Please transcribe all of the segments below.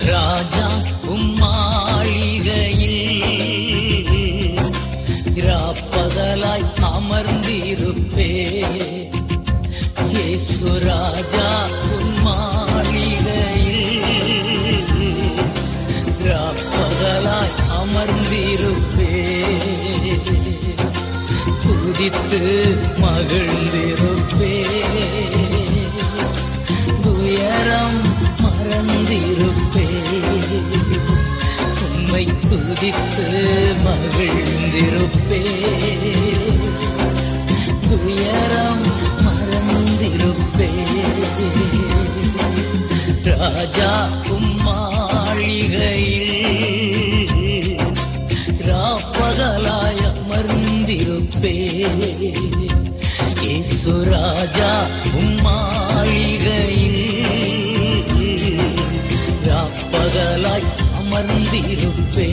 ராஜா உம்மாளிகையில் ராப்பகலாய் அமர்ந்திருப்பே இயேசு ராஜா உம்மாளிகையில் ராப்பகலாய் அமர்ந்திருப்பே துதித்து மகிழ்ந்திருப்பே துயரம் மறந்திருப்பே உம்மை துதித்து மகிழ்ந்திருப்பே துயரம் மறந்திருப்பே ராஜா உம்மாளிகையில் ராப்பகலாய் அமர்ந்திருப்பே இயேசு ராஜா உம்மாளிகையில் ராப்பகலாய் அமர்ந்திருப்பே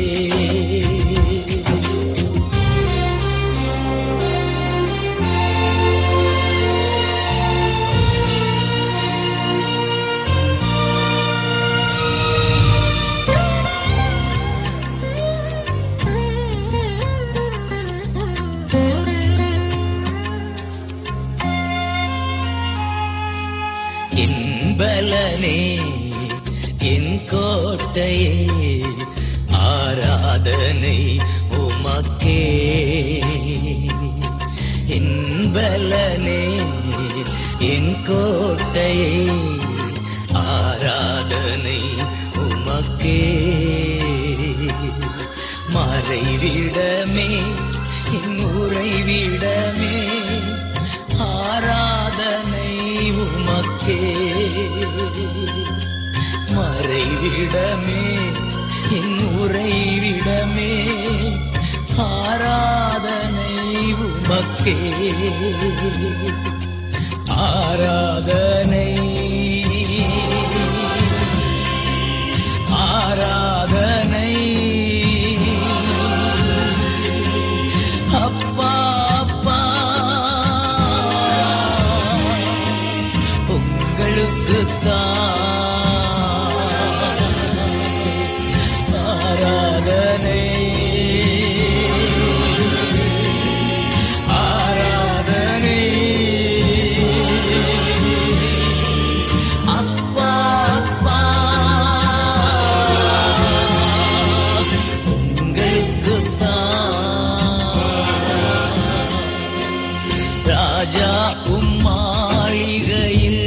என் பலனே என் கோட்டையே ஆராதனை உமக்கே என் பலனே என் கோட்டையே ஆராதனை உமக்கே மறைவிடமே என் உறைவிடமே ஆராதனை உமக்கே மறைவிடமே என் உறைவிடமே ஆராதனை உமக்கே ஆராதனை ஆராதனை அப்பா அப்பா உங்களுக்கு ஆராதனை ஆராதனை அப்பா அப்பா உங்களுக்கு ராஜா உம்மாளிகையில்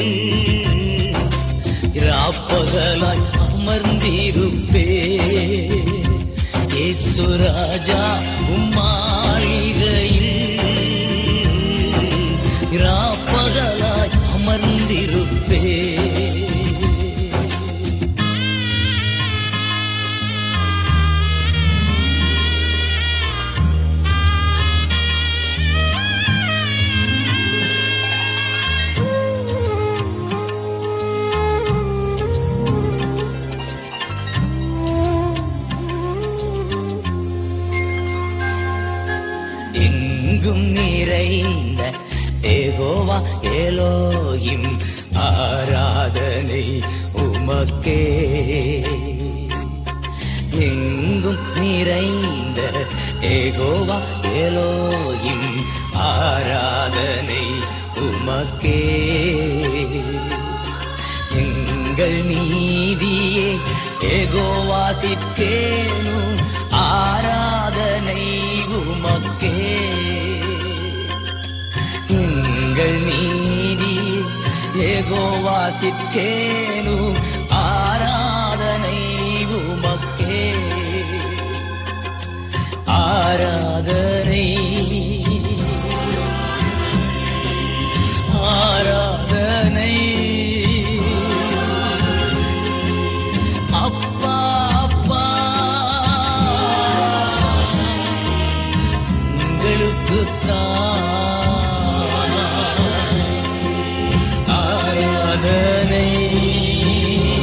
ராப்பகலாய் அமர்ந்திருப்பே இயேசு ராஜா உம்மாளிகையில் ராப்பகலாய் அமர்ந்திருப்பே எங்கும் நிறைந்த ஏகோவா ஏலோயும் ஆராதனை உமக்கே எங்கும் நிறைந்த ஏகோவா ஏலோயும் ஆராதனை உமக்கே எங்கள் நீதியே ஏகோவாசிற்கேனும் ஆராதனை உமக்கே எங்கள் நீதி ஏகோவாசிற்கேனும் ஆராதனை உமக்கே ஆராதனை ஆராதனை அப்பா அப்பா உங்களுக்கு ஆராதனை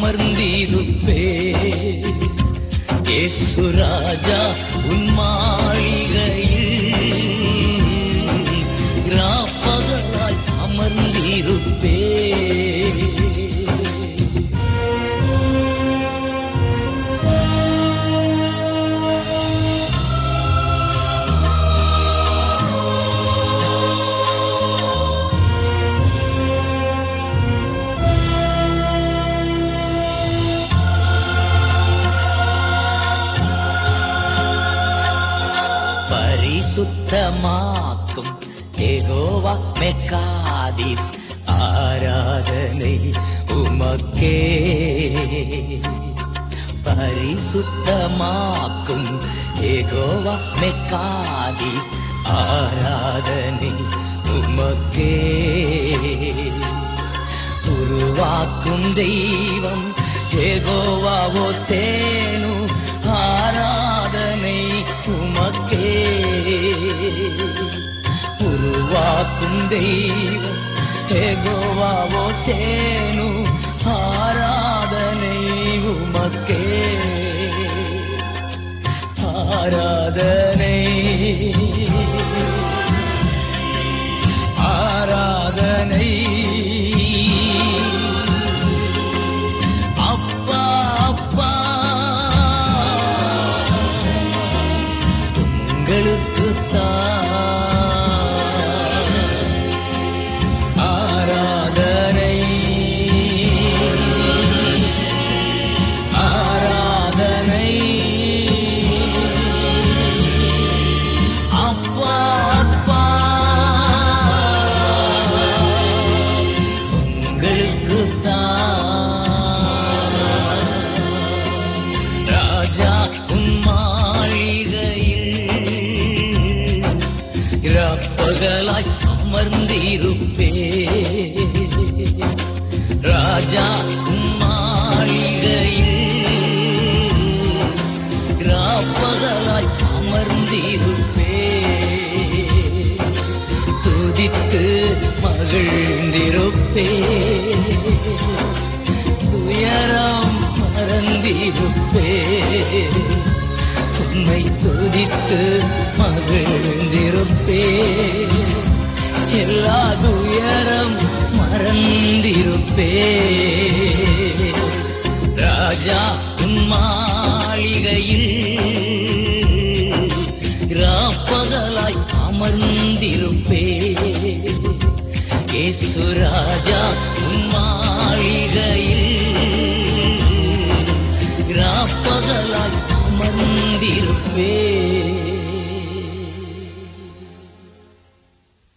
அமர்ந்திருப்பே இயேசு ராஜா உன் மாளிகையில் ராப்பகலாய் அமர்ந்திருப்பே பரிசுத்தமாக்கும் ஏகோவா மெக்காதிஸ் ஆராதனை உமக்கே பரிசுத்தமாக்கும் ஏகோவா மெக்காதிஸ் ஆராதனை உமக்கே உருவாக்கும் தெய்வம் ஏகோவாவோ தேனு ஆராதனை உமக்கே உருவாக்கும் தெய்வம் ஏகோவாவோ தேனு ஆராதனை உமக்கே ஆராதனை ஆராதனை அப்பா அப்பா உங்களுக்கு ஆராதனை ஆராதனை அப்பா அப்பா உங்களுக்கு ராஜா உன் மாளிகையில் இறப்பகலாய் அமர்ந்திருப்பே ராஜா உன் மாளிகையில் இறப்பகலாய் அமர்ந்திருப்பே துதித்து மகிழ்ந்திருப்பே உயரம் மறந்திருப்பே உன்னை துதித்து மகிழ்ந்திருப்பே எல்லா துயரம் மறந்திருப்பே ராஜா உன் மாளிகையில் ராப்பகலாய் அமர்ந்திருப்பே இயேசு ராஜா